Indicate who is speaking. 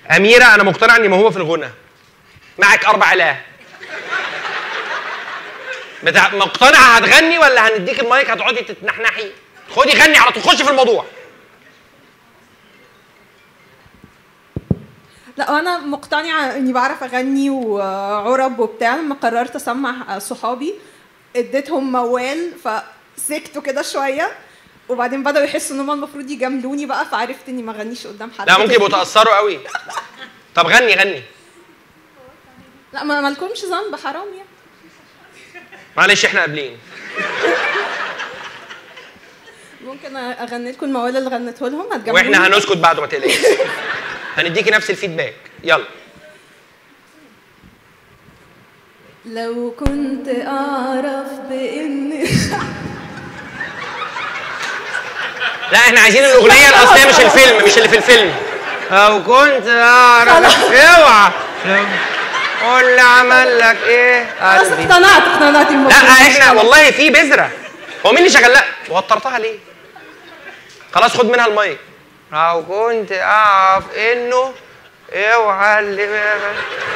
Speaker 1: اميره انا مقتنع اني موهوبه في الغنى معك اربع اله بتاع مقتنعه هتغني ولا هنديك المايك هتقعدي تتنحنحي خدي غني على طول خشي في الموضوع
Speaker 2: لا وانا مقتنعه اني بعرف اغني وعرب وبتاع لما قررت اسمع صحابي اديتهم موال فسكتوا كده شويه وبعدين بداوا يحسوا ان هم المفروض يجاملوني بقى فعرفت اني ما اغنيش قدام حد
Speaker 1: لا ممكن يبقوا تاثروا قوي طب غني غني
Speaker 2: لا ما مالكمش ذنب حرام يعني
Speaker 1: معلش احنا قابلين
Speaker 2: ممكن اغني لكم الموال اللي غنيته لهم هتجاملوني
Speaker 1: واحنا هنسكت بعد ما تقلقيش هنديكي نفس الفيدباك يلا
Speaker 2: لو كنت اعرف بان
Speaker 1: لا احنا عايزين الاغنيه الاصليه مش الفيلم مش اللي في الفيلم لو كنت اعرف اوعى قول لي عمل لك ايه
Speaker 2: خلاص
Speaker 1: قلبي
Speaker 2: اقتنعت اقتنعت
Speaker 1: لا
Speaker 2: المفروض
Speaker 1: احنا والله في بذره هو مين اللي شغال لا وترتها ليه خلاص خد منها المايك لو كنت اعرف انه اوعى اللي